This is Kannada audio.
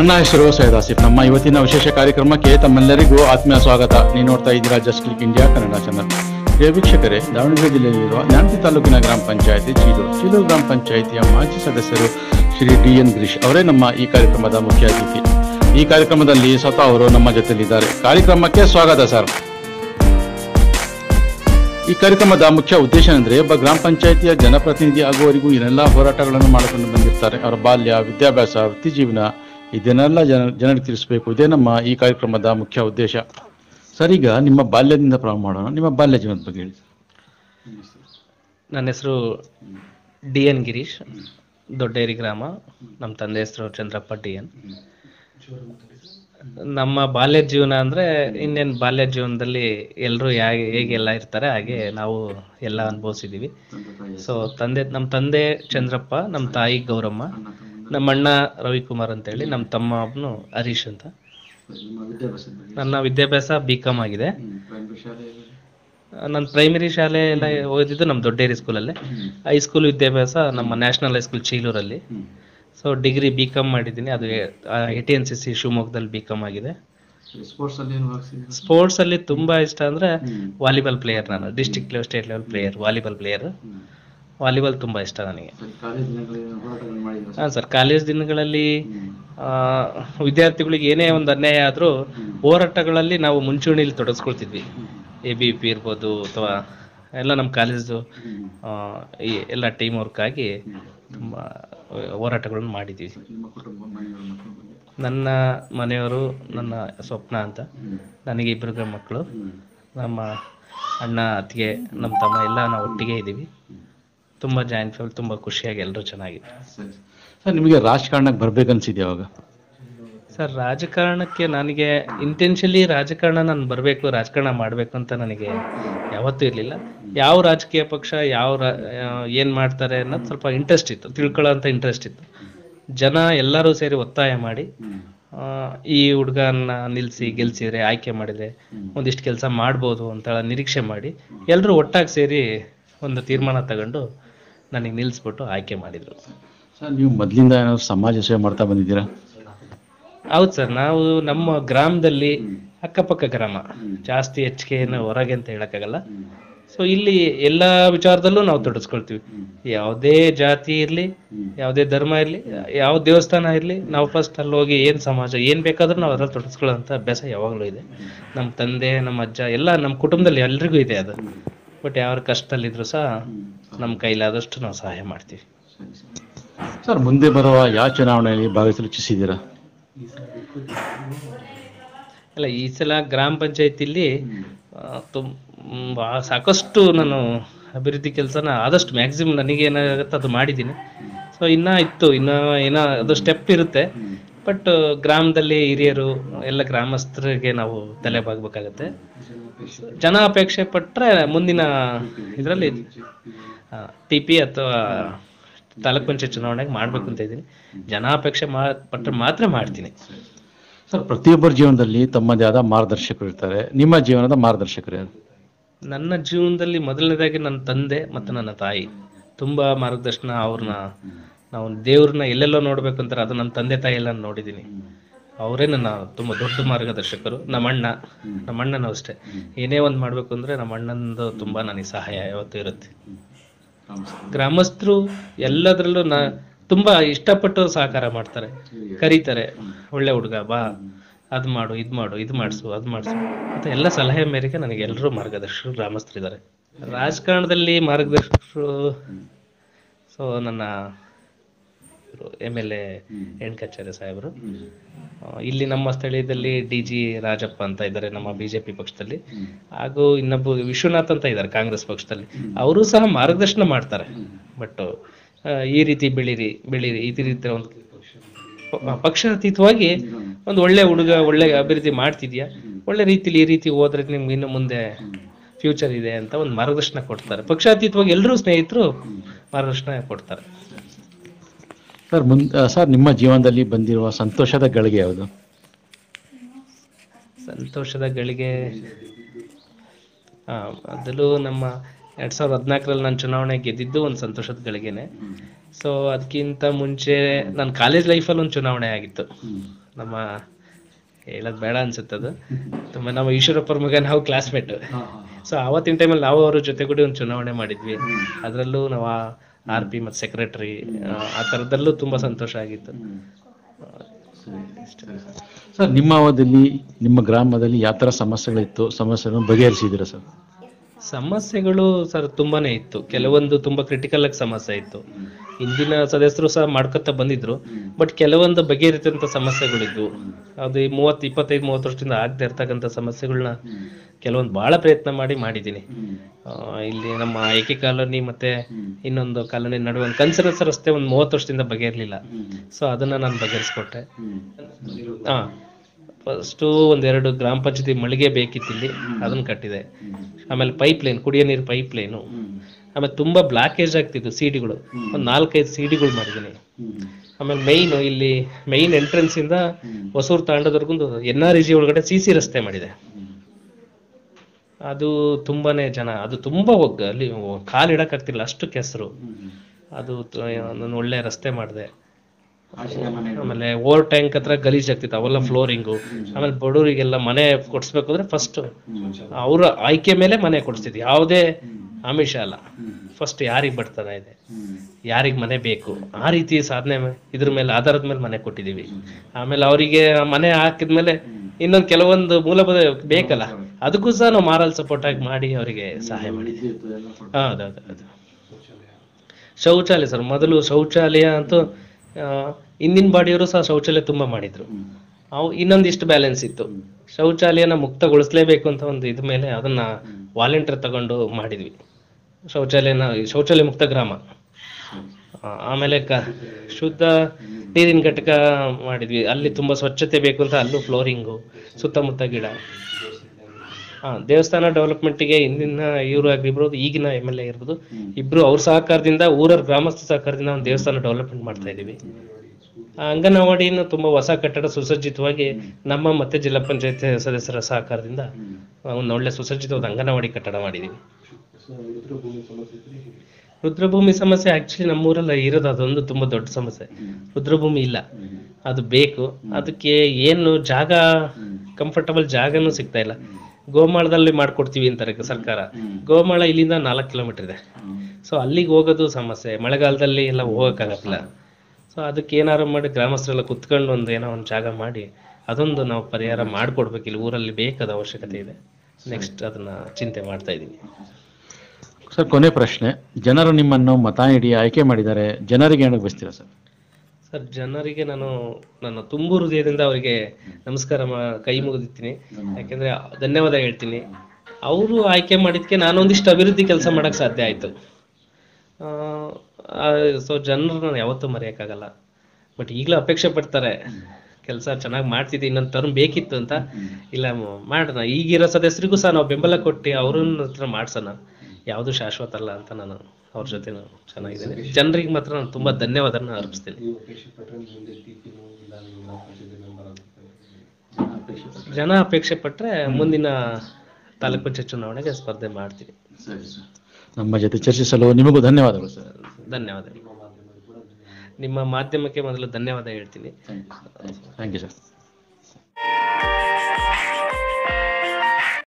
ನನ್ನ ಹೆಸರು ಸೈಯದ್ ಆಸಿಫ್ ನಮ್ಮ ಇವತ್ತಿನ ವಿಶೇಷ ಕಾರ್ಯಕ್ರಮಕ್ಕೆ ತಮ್ಮೆಲ್ಲರಿಗೂ ಆತ್ಮೀಯ ಸ್ವಾಗತ ನೀವು ನೋಡ್ತಾ ಇದ್ದೀರಾ just click India Kannada channel ಪ್ರಿಯ ವೀಕ್ಷಕರೇ ದಾವಣಗೆರೆ ಜಿಲ್ಲೆಯಲ್ಲಿರುವ ನ್ಯಾಮತಿ ತಾಲೂಕಿನ ಗ್ರಾಮ ಪಂಚಾಯತಿ ಚೀಲೂರು ಚೀಲೂರು ಗ್ರಾಮ ಪಂಚಾಯಿತಿಯ ಮಾಜಿ ಸದಸ್ಯರು ಶ್ರೀ ಡಿ ಎನ್ ಗಿರೀಶ್ ಅವರೇ ನಮ್ಮ ಈ ಕಾರ್ಯಕ್ರಮದ ಮುಖ್ಯ ಅತಿಥಿ ಈ ಕಾರ್ಯಕ್ರಮದಲ್ಲಿ ಸ್ವತಃ ಅವರು ನಮ್ಮ ಜೊತೆಲಿದ್ದಾರೆ ಕಾರ್ಯಕ್ರಮಕ್ಕೆ ಸ್ವಾಗತ ಸರ್ ಈ ಕಾರ್ಯಕ್ರಮದ ಮುಖ್ಯ ಉದ್ದೇಶ ಅಂದರೆ ಒಬ್ಬ ಗ್ರಾಮ ಪಂಚಾಯಿತಿಯ ಜನಪ್ರತಿನಿಧಿ ಆಗುವವರೆಗೂ ಏನೆಲ್ಲ ಹೋರಾಟಗಳನ್ನು ಮಾಡಿಕೊಂಡು ಬಂದಿರ್ತಾರೆ ಅವರ ಬಾಲ್ಯ ವಿದ್ಯಾಭ್ಯಾಸ ವೃತ್ತಿ ಜೀವನ ಇದನ್ನೆಲ್ಲ ಜನ ಜನರಿಗೆ ತಿಳಿಸಬೇಕು ಇದೇ ನಮ್ಮ ಈ ಕಾರ್ಯಕ್ರಮದ ಮುಖ್ಯ ಉದ್ದೇಶ ಸರ್ ಈಗ ನಿಮ್ಮ ಬಾಲ್ಯದಿಂದ ಪ್ರಾರಂಭ ಮಾಡೋಣ ನಿಮ್ಮ ಬಾಲ್ಯ ಜೀವನದ ಬಗ್ಗೆ ಹೇಳಿ ನನ್ನ ಹೆಸರು ಡಿ ಎನ್ ಗಿರೀಶ್ ದೊಡ್ಡೇರಿ ಗ್ರಾಮ ನಮ್ಮ ತಂದೆ ಹೆಸರು ಚಂದ್ರಪ್ಪ ಡಿ ಎನ್ ನಮ್ಮ ಬಾಲ್ಯ ಜೀವನ ಅಂದರೆ ಇನ್ನೇನು ಬಾಲ್ಯ ಜೀವನದಲ್ಲಿ ಎಲ್ಲರೂ ಹೇಗೆ ಹೇಗೆಲ್ಲ ಇರ್ತಾರೆ ಹಾಗೆ ನಾವು ಎಲ್ಲ ಅನುಭವಿಸಿದ್ದೀವಿ ಸೊ ತಂದೆ ನಮ್ಮ ತಂದೆ ಚಂದ್ರಪ್ಪ ನಮ್ಮ ತಾಯಿ ಗೌರಮ್ಮ ನಮ್ಮ ಅಣ್ಣ ರವಿಕುಮಾರ್ ಅಂತೇಳಿ ನಮ್ಮ ತಮ್ಮ ಒಬ್ಬನು ಹರೀಶ್ ಅಂತ ನನ್ನ ವಿದ್ಯಾಭ್ಯಾಸ ಬಿ ಕಾಮ್ ಆಗಿದೆ ನನ್ನ ಪ್ರೈಮರಿ ಶಾಲೆ ಎಲ್ಲ ಓದಿದ್ದು ನಮ್ಮ ದೊಡ್ಡೇರಿ ಸ್ಕೂಲಲ್ಲೇ ಹೈಸ್ಕೂಲ್ ವಿದ್ಯಾಭ್ಯಾಸ ನಮ್ಮ ನ್ಯಾಷನಲ್ ಹೈಸ್ಕೂಲ್ ಚೀಲೂರಲ್ಲಿ ಸೊ ಡಿಗ್ರಿ ಬಿ ಕಾಮ್ ಮಾಡಿದ್ದೀನಿ ಅದು A T N C C ಶಿವಮೊಗ್ಗದಲ್ಲಿ ಬಿ ಕಾಮ್ ಆಗಿದೆ ಸ್ಪೋರ್ಟ್ಸ್ ಅಲ್ಲಿ ತುಂಬಾ ಇಷ್ಟ ಅಂದ್ರೆ ವಾಲಿಬಾಲ್ ಪ್ಲೇಯರ್ ನಾನು district level state level player volleyball player volleyball ತುಂಬಾ ಇಷ್ಟ ನನಗೆ ಹಾಂ ಸರ್ ಕಾಲೇಜ್ ದಿನಗಳಲ್ಲಿ ಆ, ವಿದ್ಯಾರ್ಥಿಗಳಿಗೆ ಏನೇ ಒಂದು ಅನ್ಯಾಯ ಆದರೂ ಹೋರಾಟಗಳಲ್ಲಿ ನಾವು ಮುಂಚೂಣಿಯಲ್ಲಿ ತೊಡಗಿಸ್ಕೊಳ್ತಿದ್ವಿ ಎ ಬಿ ಪಿ ಇರ್ಬೋದು ಅಥವಾ ಎಲ್ಲ ನಮ್ಮ ಕಾಲೇಜು ಈ ಎಲ್ಲ ಟೀಮ್ ವರ್ಕ್ ಆಗಿ ತುಂಬ ಹೋರಾಟಗಳನ್ನು ಮಾಡಿದ್ದೀವಿ ನನ್ನ ಮನೆಯವರು ನನ್ನ ಸ್ವಪ್ನ ಅಂತ ನನಗೆ ಇಬ್ಬರು ಗಂಡು ಮಕ್ಕಳು ನಮ್ಮ ಅಣ್ಣ ಅತ್ತಿಗೆ ನಮ್ಮ ತಮ್ಮ ಎಲ್ಲ ನಾವು ಒಟ್ಟಿಗೆ ಇದ್ದೀವಿ ತುಂಬ ಜಾಯಿಂಟ್ ಫ್ಯಾಮಿಲಿ ತುಂಬ ಖುಷಿಯಾಗಿ ಎಲ್ಲರೂ ಚೆನ್ನಾಗಿದೆ ಸರ್ ನಿಮಗೆ ರಾಜಕಾರಣಕ್ಕೆ ಬರ್ಬೇಕನ್ಸಿದ್ಯಾ ಅವಾಗ ಸರ್ ರಾಜಕಾರಣಕ್ಕೆ ನನಗೆ ಇಂಟೆನ್ಷಲಿ ರಾಜಕಾರಣ ನಾನು ಬರಬೇಕು ರಾಜಕಾರಣ ಮಾಡಬೇಕು ಅಂತ ನನಗೆ ಯಾವತ್ತೂ ಇರಲಿಲ್ಲ ಯಾವ ರಾಜಕೀಯ ಪಕ್ಷ ಯಾವ ರಾ- ಆ, ಏನ್ ಮಾಡ್ತಾರೆ ಅನ್ನೋದು ಸ್ವಲ್ಪ ಇಂಟ್ರೆಸ್ಟ್ ಇತ್ತು ತಿಳ್ಕೊಳ್ಳೋಂಥ ಇಂಟ್ರೆಸ್ಟ್ ಇತ್ತು ಜನ ಎಲ್ಲರೂ ಸೇರಿ ಒತ್ತಾಯ ಮಾಡಿ ಆ, ಈ ಹುಡುಗನ ನಿಲ್ಲಿಸಿ ಗೆಲ್ಸಿದ್ರೆ ಆಯ್ಕೆ ಮಾಡಿದ್ರೆ ಒಂದಿಷ್ಟು ಕೆಲಸ ಮಾಡ್ಬೋದು ಅಂತ ನಿರೀಕ್ಷೆ ಮಾಡಿ ಎಲ್ಲರೂ ಒಟ್ಟಾಗಿ ಸೇರಿ ಒಂದು ತೀರ್ಮಾನ ತಗೊಂಡು ನನಗೆ ನಿಲ್ಲಿಸ್ಬಿಟ್ಟು ಆಯ್ಕೆ ಮಾಡಿದ್ರು ಸರ್ ನೀವು ಮೊದಲಿಂದ ಏನಾದ್ರು ಸಮಾಜ ಸೇವೆ ಮಾಡ್ತಾ ಬಂದಿದ್ದೀರಾ ಹೌದು ಸರ್ ನಾವು ನಮ್ಮ ಗ್ರಾಮದಲ್ಲಿ ಅಕ್ಕಪಕ್ಕ ಗ್ರಾಮ ಜಾಸ್ತಿ ಹೆಚ್ಚಿಗೆ ಏನು ಹೊರಗೆ ಅಂತ ಹೇಳಕ್ಕಾಗಲ್ಲ ಸೊ ಇಲ್ಲಿ ಎಲ್ಲ ವಿಚಾರದಲ್ಲೂ ನಾವು ತೊಡಸ್ಕೊಳ್ತೀವಿ ಯಾವುದೇ ಜಾತಿ ಇರಲಿ ಯಾವುದೇ ಧರ್ಮ ಇರಲಿ ಯಾವ ದೇವಸ್ಥಾನ ಇರಲಿ ನಾವು ಫಸ್ಟ್ ಅಲ್ಲಿ ಹೋಗಿ ಏನು ಸಮಾಜ ಏನು ಬೇಕಾದ್ರೂ ನಾವು ಅದ್ರಲ್ಲಿ ತೊಡಸ್ಕೊಳ್ಳೋಂಥ ಅಭ್ಯಾಸ ಯಾವಾಗಲೂ ಇದೆ ನಮ್ಮ ತಂದೆ ನಮ್ಮ ಅಜ್ಜ ಎಲ್ಲ ನಮ್ಮ ಕುಟುಂಬದಲ್ಲಿ ಎಲ್ರಿಗೂ ಇದೆ ಅದು ಬಟ್ ಯಾವ ಕಷ್ಟದಲ್ಲಿದ್ರು ಸಹ ನಮ್ಮ ಕೈಲಾದಷ್ಟು ನಾವು ಸಹಾಯ ಮಾಡ್ತೀವಿ ಸರ್ ಮುಂದೆ ಬರುವ ಯಾವ ಚುನಾವಣೆಯಲ್ಲಿ ಭಾಗವಹಿಸಲು ಇಚ್ಛಿಸಿದ್ದೀರಾ ಅಲ್ಲ ಈ ಸಲ ಗ್ರಾಮ ಪಂಚಾಯತಿಲಿ ತುಮ್ ಮ್, ಆ ಸಾಕಷ್ಟು ನಾನು ಅಭಿವೃದ್ಧಿ ಕೆಲಸನ ಆದಷ್ಟು ಮ್ಯಾಕ್ಸಿಮಮ್ ನನಗೆ ಏನಾಗುತ್ತೆ ಅದು ಮಾಡಿದ್ದೀನಿ ಸೊ ಇನ್ನ ಇತ್ತು ಇನ್ನ ಏನೋ ಅದು ಸ್ಟೆಪ್ ಇರುತ್ತೆ ಬಟ್ ಗ್ರಾಮದಲ್ಲಿ ಹಿರಿಯರು ಎಲ್ಲ ಗ್ರಾಮಸ್ಥರಿಗೆ ನಾವು ತಲೆ ಬಾಗಬೇಕಾಗತ್ತೆ ಜನ ಅಪೇಕ್ಷೆ ಪಟ್ಟರೆ ಮುಂದಿನ ಇದರಲ್ಲಿ ಟಿ ಪಿ ಅಥವಾ ತಾಲೂಕ್ ಪಂಚಾಯತ್ ಚುನಾವಣೆಗೆ ಮಾಡ್ಬೇಕು ಅಂತ ಇದ್ದೀನಿ ಜನ ಅಪೇಕ್ಷೆ ಮಾ ಪಟ್ಟರೆ ಮಾತ್ರ ಮಾಡ್ತೀನಿ ಸರ್ ಪ್ರತಿಯೊಬ್ಬರ ಜೀವನದಲ್ಲಿ ತಮ್ಮದೇ ಆದ ಮಾರ್ಗದರ್ಶಕರು ಇರ್ತಾರೆ ನಿಮ್ಮ ಜೀವನದ ಮಾರ್ಗದರ್ಶಕರು ಯಾರು ನನ್ನ ಜೀವನದಲ್ಲಿ ಮೊದಲನೇದಾಗಿ ನನ್ನ ತಂದೆ ಮತ್ತು ನನ್ನ ತಾಯಿ ತುಂಬಾ ಮಾರ್ಗದರ್ಶನ ಅವ್ರನ್ನ ನಾವು ದೇವ್ರನ್ನ ಎಲ್ಲೆಲ್ಲೋ ನೋಡ್ಬೇಕು ಅಂತಾರೆ ಅದು ನನ್ನ ತಂದೆ ತಾಯಿ ಎಲ್ಲ ನೋಡಿದ್ದೀನಿ ಅವರೇ ನನ್ನ ತುಂಬ ದೊಡ್ಡ ಮಾರ್ಗದರ್ಶಕರು ನಮ್ಮ ಅಣ್ಣ ನಮ್ಮ ಅಣ್ಣನೂ ಅಷ್ಟೇ ಏನೇ ಒಂದು ಮಾಡಬೇಕು ಅಂದರೆ ನಮ್ಮ ಅಣ್ಣಂದು ತುಂಬ ನನಗೆ ಸಹಾಯ ಯಾವತ್ತೂ ಇರುತ್ತೆ ಗ್ರಾಮಸ್ಥರು ಎಲ್ಲದರಲ್ಲೂ ನಾ ತುಂಬಾ ಇಷ್ಟಪಟ್ಟು ಸಹಕಾರ ಮಾಡ್ತಾರೆ ಕರೀತಾರೆ ಒಳ್ಳೆ ಹುಡುಗ ಬಾ ಅದ್ ಮಾಡು ಇದ್ ಮಾಡು ಇದು ಮಾಡಿಸು ಅದ್ ಮಾಡಿಸು ಅಂತ ಎಲ್ಲ ಸಲಹೆ ಮೇರೆಗೆ ನನಗೆ ಎಲ್ಲರೂ ಮಾರ್ಗದರ್ಶಕರು ಗ್ರಾಮಸ್ಥರಿದ್ದಾರೆ ರಾಜಕಾರಣದಲ್ಲಿ ಮಾರ್ಗದರ್ಶಕರು ಸೊ ನನ್ನ ಎಮ್ ಎಲ್ ಎ ಎಣ್ಕಚ್ಚಾರ್ಯ ಸಾಹೇಬರು ಆ, ಇಲ್ಲಿ ನಮ್ಮ ಸ್ಥಳೀಯದಲ್ಲಿ ಡಿ ಜಿ ರಾಜಪ್ಪ ಅಂತ ಇದ್ದಾರೆ ನಮ್ಮ ಬಿಜೆಪಿ ಪಕ್ಷದಲ್ಲಿ ಹಾಗೂ ಇನ್ನೊಬ್ಬ ವಿಶ್ವನಾಥ್ ಅಂತ ಇದ್ದಾರೆ ಕಾಂಗ್ರೆಸ್ ಪಕ್ಷದಲ್ಲಿ ಅವರು ಸಹ ಮಾರ್ಗದರ್ಶನ ಮಾಡ್ತಾರೆ ಬಟ್ ಈ ರೀತಿ ಬೆಳೀರಿ ಬೆಳೀರಿ ಈ ರೀತಿ ಒಂದು ಪ- ಪಕ್ಷಾತೀತವಾಗಿ ಒಂದು ಒಳ್ಳೆ ಹುಡುಗ ಒಳ್ಳೆ ಅಭಿವೃದ್ಧಿ ಮಾಡ್ತಿದ್ಯಾ ಒಳ್ಳೆ ರೀತಿಲಿ ಈ ರೀತಿ ಹೋದ್ರೆ ನಿಮ್ಗೆ ಇನ್ನು ಮುಂದೆ ಫ್ಯೂಚರ್ ಇದೆ ಅಂತ ಒಂದು ಮಾರ್ಗದರ್ಶನ ಕೊಡ್ತಾರೆ ಪಕ್ಷಾತೀತವಾಗಿ ಎಲ್ಲರೂ ಸ್ನೇಹಿತರು ಮಾರ್ಗದರ್ಶನ ಕೊಡ್ತಾರೆ ಸರ್ ಮುನ್ ಆ, ಸರ್ ನಿಮ್ಮ ಜೀವನದಲ್ಲಿ ಬಂದಿರುವ ಸಂತೋಷದ ಗಳಿಗೆ ಯಾವುದು ಸಂತೋಷದ ಗಳಿಗೆ ಆ, ಅದರಲ್ಲೂ ನಮ್ಮ ಎರಡ್ ಸಾವಿರದ ಹದಿನಾಲ್ಕರಲ್ಲಿ ನಾನು ಚುನಾವಣೆ ಗೆದ್ದಿದ್ದು ಒಂದು ಸಂತೋಷದ ಗಳಿಗೆನೆ ಸೊ ಅದಕ್ಕಿಂತ ಮುಂಚೆ ನನ್ನ ಕಾಲೇಜ್ ಲೈಫಲ್ಲಿ ಒಂದು ಚುನಾವಣೆ ಆಗಿತ್ತು ನಮ್ಮ ಹೇಳೋದು ಬೇಡ ಅನ್ಸುತ್ತೆ ಅದು ತುಂಬ ನಮ್ಮ ಈಶ್ವರಪ್ಪರ ಮಗ ನಾವು ಕ್ಲಾಸ್ಮೇಟ್ ಸೊ ಆವತ್ತಿನ ಟೈಮಲ್ಲಿ ನಾವು ಅವ್ರ ಜೊತೆ ಕೂಡ ಒಂದು ಚುನಾವಣೆ ಮಾಡಿದ್ವಿ ಅದರಲ್ಲೂ ನಾವು ಆರ್ ಪಿ ಮತ್ತು ಸೆಕ್ರೆಟರಿ ಆ ಥರದಲ್ಲೂ ತುಂಬ ಸಂತೋಷ ಆಗಿತ್ತು ಸರ್ ನಿಮ್ಮ ಅವಧಿಯಲ್ಲಿ ನಿಮ್ಮ ಗ್ರಾಮದಲ್ಲಿ ಯಾವ ಥರ ಸಮಸ್ಯೆಗಳಿತ್ತು ಸಮಸ್ಯೆಗಳನ್ನು ಬಗೆಹರಿಸಿದ್ದೀರಾ ಸರ್ ಸಮಸ್ಯೆಗಳು ಸರ್ ತುಂಬಾನೇ ಇತ್ತು ಕೆಲವೊಂದು ತುಂಬಾ ಕ್ರಿಟಿಕಲ್ ಆಗಿ ಸಮಸ್ಯೆ ಇತ್ತು ಹಿಂದಿನ ಸದಸ್ಯರು ಸಹ ಮಾಡ್ಕೊತಾ ಬಂದಿದ್ರು ಬಟ್ ಕೆಲವೊಂದು ಬಗೆಹರಿತಂತ ಸಮಸ್ಯೆಗಳಿದ್ವು ಅದು ಈ ಮೂವತ್ತು ಇಪ್ಪತ್ತೈದು ಮೂವತ್ತು ವರ್ಷದಿಂದ ಆಗದೆ ಇರ್ತಕ್ಕಂಥ ಸಮಸ್ಯೆಗಳನ್ನ ಕೆಲವೊಂದು ಬಹಳ ಪ್ರಯತ್ನ ಮಾಡಿ ಮಾಡಿದ್ದೀನಿ ಆ, ಇಲ್ಲಿ ನಮ್ಮ ಏಕೆ ಕಾಲೋನಿ ಮತ್ತೆ ಇನ್ನೊಂದು ಕಾಲೋನಿ ನಡುವೆ ಒಂದು ಕನ್ಸರ್ಸ್ ರಸ್ತೆ ಒಂದು ಮೂವತ್ತು ವರ್ಷದಿಂದ ಬಗೆಯಿರಲಿಲ್ಲ ಸೊ ಅದನ್ನ ನಾನು ಬಗೆಹರಿಸ್ಕೊಟ್ಟೆ ಹಾ ಫಸ್ಟು ಒಂದೆರಡು ಗ್ರಾಮ ಪಂಚಾಯತಿ ಮಳಿಗೆ ಬೇಕಿತ್ತು ಇಲ್ಲಿ ಅದನ್ನ ಕಟ್ಟಿದೆ ಆಮೇಲೆ ಪೈಪ್ ಲೈನ್ ಕುಡಿಯೋ ನೀರು ಪೈಪ್ ಲೈನು ಆಮೇಲೆ ತುಂಬಾ ಬ್ಲಾಕೇಜ್ ಆಗ್ತಿತ್ತು ಸಿಡಿಗಳು ಒಂದು ನಾಲ್ಕೈದು ಸಿಡಿಗಳು ಮಾಡಿದ್ದೀನಿ ಆಮೇಲೆ ಮೈನು ಇಲ್ಲಿ ಮೈನ್ ಎಂಟ್ರೆನ್ಸ್ ಇಂದ ಹೊಸೂರು ತಾಂಡದವರೆಗೊಂದು ಎನ್ ಆರ್ ಜಿ ಒಳಗಡೆ ಸಿ ಸಿ ರಸ್ತೆ ಮಾಡಿದೆ ಅದು ತುಂಬಾನೇ ಜನ ಅದು ತುಂಬಾ ಒಗ್ಗ ಅಲ್ಲಿ ಕಾಲಿಡಕ್ ಆಗ್ತಿಲ್ಲ ಅಷ್ಟು ಕೆಸರು ಅದು ತ- ನಾನು ಒಳ್ಳೆ ರಸ್ತೆ ಮಾಡಿದೆ ಆಮೇಲೆ ಓವರ್ ಟ್ಯಾಂಕ್ ಹತ್ರ ಗಲೀಜ್ ಆಗ್ತಿತ್ತು ಅವೆಲ್ಲ ಫ್ಲೋರಿಂಗು ಆಮೇಲೆ ಬಡವರಿಗೆಲ್ಲ ಮನೆ ಕೊಡ್ಸ್ಬೇಕು ಅಂದ್ರೆ ಫಸ್ಟ್ ಅವರ ಆಯ್ಕೆ ಮೇಲೆ ಮನೆ ಕೊಡಿಸ್ತಿದ್ವಿ ಯಾವುದೇ ಆಮಿಷ ಅಲ್ಲ ಫಸ್ಟ್ ಯಾರಿಗೆ ಬರ್ತದ ಇದೆ ಯಾರಿಗೆ ಮನೆ ಬೇಕು ಆ ರೀತಿ ಸಾಧನೆ ಇದ್ರ ಮೇಲೆ ಆಧಾರದ ಮೇಲೆ ಮನೆ ಕೊಟ್ಟಿದೀವಿ ಆಮೇಲೆ ಅವರಿಗೆ ಮನೆ ಹಾಕಿದ್ಮೇಲೆ ಇನ್ನೊಂದು ಕೆಲವೊಂದು ಮೂಲಭೂತ ಬೇಕಲ್ಲ ಅದಕ್ಕೂ ಸಹ ನಾವು ಮಾರಲ್ ಸಪೋರ್ಟ್ ಆಗಿ ಮಾಡಿ ಅವರಿಗೆ ಸಹಾಯ ಮಾಡಿದ್ವಿ ಹೌದೌದು ಹೌದು ಶೌಚಾಲಯ ಸರ್ ಮೊದಲು ಶೌಚಾಲಯ ಅಂತೂ ಆ, ಹಿಂದಿನ ಬಾಡಿಯವರು ಸಹ ಶೌಚಾಲಯ ತುಂಬಾ ಮಾಡಿದ್ರು ಅವು ಇನ್ನೊಂದಿಷ್ಟು ಬ್ಯಾಲೆನ್ಸ್ ಇತ್ತು ಶೌಚಾಲಯನ ಮುಕ್ತಗೊಳಿಸ್ಲೇಬೇಕು ಅಂತ ಒಂದು ಇದ ಮೇಲೆ ಅದನ್ನ ವಾಲಂಟಿಯರ್ ತಗೊಂಡು ಮಾಡಿದ್ವಿ ಶೌಚಾಲಯನ ಶೌಚಾಲಯ ಮುಕ್ತ ಗ್ರಾಮ ಆ, ಆಮೇಲೆ ಕ ಶುದ್ಧ ನೀರಿನ ಘಟಕ ಮಾಡಿದ್ವಿ ಅಲ್ಲಿ ತುಂಬಾ ಸ್ವಚ್ಛತೆ ಬೇಕು ಅಂತ ಅಲ್ಲೂ ಫ್ಲೋರಿಂಗು ಸುತ್ತಮುತ್ತ ಗಿಡ ಹಾ ದೇವಸ್ಥಾನ ಡೆವಲಪ್ಮೆಂಟ್ಗೆ ಹಿಂದಿನ ಇವರು ಆಗಿರ್ಬೋದು ಈಗಿನ ಎಮ್ ಎಲ್ ಎ ಇರ್ಬೋದು ಇಬ್ರು ಅವ್ರ ಸಹಕಾರದಿಂದ ಊರ ಗ್ರಾಮಸ್ಥ ಸಹಕಾರದಿಂದ ಒಂದು ದೇವಸ್ಥಾನ ಡೆವಲಪ್ಮೆಂಟ್ ಮಾಡ್ತಾ ಇದೀವಿ ಆ ಅಂಗನವಾಡಿನ ತುಂಬಾ ಹೊಸ ಕಟ್ಟಡ ಸುಸಜ್ಜಿತವಾಗಿ ನಮ್ಮ ಮತ್ತೆ ಜಿಲ್ಲಾ ಪಂಚಾಯತ್ ಸದಸ್ಯರ ಸಹಕಾರದಿಂದ ಒಂದು ಒಳ್ಳೆ ಸುಸಜ್ಜಿತವಾದ ಅಂಗನವಾಡಿ ಕಟ್ಟಡ ಮಾಡಿದೀವಿ ರುದ್ರಭೂಮಿ ಸಮಸ್ಯೆ ಆಕ್ಚುಲಿ ನಮ್ಮೂರಲ್ಲಿ ಇರೋದು ಅದೊಂದು ತುಂಬಾ ದೊಡ್ಡ ಸಮಸ್ಯೆ ರುದ್ರಭೂಮಿ ಇಲ್ಲ ಅದು ಬೇಕು ಅದಕ್ಕೆ ಏನು ಜಾಗ ಕಂಫರ್ಟಬಲ್ ಜಾಗನೂ ಸಿಗ್ತಾ ಇಲ್ಲ ಗೋಮಾಳದಲ್ಲಿ ಮಾಡ್ಕೊಡ್ತೀವಿ ಅಂತಾರೆ ಸರ್ಕಾರ ಗೋಮಾಳ ಇಲ್ಲಿಂದ ನಾಲ್ಕು ಕಿಲೋಮೀಟರ್ ಇದೆ ಸೊ ಅಲ್ಲಿಗೆ ಹೋಗೋದು ಸಮಸ್ಯೆ ಮಳೆಗಾಲದಲ್ಲಿ ಎಲ್ಲ ಹೋಗೋಕ್ಕಾಗತ್ತಿಲ್ಲ ಸೊ ಅದಕ್ಕೆ ಏನಾರು ಮಾಡಿ ಗ್ರಾಮಸ್ಥರೆಲ್ಲ ಕುತ್ಕೊಂಡು ಒಂದು ಏನೋ ಒಂದು ಜಾಗ ಮಾಡಿ ಅದೊಂದು ನಾವು ಪರಿಹಾರ ಮಾಡಿಕೊಡ್ಬೇಕು ಇಲ್ಲಿ ಊರಲ್ಲಿ ಬೇಕಾದ ಅವಶ್ಯಕತೆ ಇದೆ ನೆಕ್ಸ್ಟ್ ಅದನ್ನ ಚಿಂತೆ ಮಾಡ್ತಾ ಇದ್ದೀವಿ ಸರ್ ಕೊನೆ ಪ್ರಶ್ನೆ ಜನರು ನಿಮ್ಮನ್ನು ಮತ ನೀಡಿ ಆಯ್ಕೆ ಮಾಡಿದ್ದಾರೆ ಜನರಿಗೆ ಏನಕ್ಕೆ ಬಯಸ್ತೀರಾ ಸರ್ ಸರ್ ಜನರಿಗೆ ನಾನು ನನ್ನ ತುಂಬು ಹೃದಯದಿಂದ ಅವರಿಗೆ ನಮಸ್ಕಾರ ಮಾ- ಕೈ ಮುಗಿದಿರ್ತೀನಿ ಯಾಕೆಂದ್ರೆ ಧನ್ಯವಾದ ಹೇಳ್ತೀನಿ ಅವರು ಆಯ್ಕೆ ಮಾಡಿದ್ಕೆ ನಾನೊಂದಿಷ್ಟು ಅಭಿವೃದ್ಧಿ ಕೆಲಸ ಮಾಡಕ್ ಸಾಧ್ಯ ಆಯ್ತು ಸೊ ಜನರು ನಾನು ಯಾವತ್ತೂ ಮರೆಯೋಕ್ಕಾಗಲ್ಲ ಬಟ್ ಈಗಲೂ ಅಪೇಕ್ಷೆ ಪಡ್ತಾರೆ ಕೆಲಸ ಚೆನ್ನಾಗಿ ಮಾಡ್ತಿದ್ದೆ ಇನ್ನೊಂದು ಟರ್ಮ್ ಬೇಕಿತ್ತು ಅಂತ ಇಲ್ಲ ಮ- ಮಾಡೋಣ ಈಗಿರೋ ಸದಸ್ಯರಿಗೂ ಸಹ ನಾವು ಬೆಂಬಲ ಕೊಟ್ಟು ಅವ್ರನ್ನ ಹತ್ರ ಮಾಡ್ಸೋಣ ಯಾವುದು ಶಾಶ್ವತ ಅಲ್ಲ ಅಂತ ನಾನು ಅವ್ರ ಜೊತೆ ನಾನು ಚೆನ್ನಾಗಿದ್ದೇನೆ ಜನರಿಗೆ ಮಾತ್ರ ನಾನು ತುಂಬಾ ಧನ್ಯವಾದನ ಅರ್ಪಿಸ್ತೀನಿ ಜನ ಅಪೇಕ್ಷೆ ಪಟ್ರೆ ಮುಂದಿನ ತಾಲೂಕು ಪಂಚಾಯತ್ ಚುನಾವಣೆಗೆ ಸ್ಪರ್ಧೆ ಮಾಡ್ತೀನಿ ನಮ್ಮ ಜೊತೆ ಚರ್ಚಿಸಲು ನಿಮಗೂ ಧನ್ಯವಾದಗಳು ಸರ್ ಧನ್ಯವಾದಗಳು ನಿಮ್ಮ ಮಾಧ್ಯಮಕ್ಕೆ ಮೊದಲು ಧನ್ಯವಾದ ಹೇಳ್ತೀನಿ ಥ್ಯಾಂಕ್ ಯು ಸರ್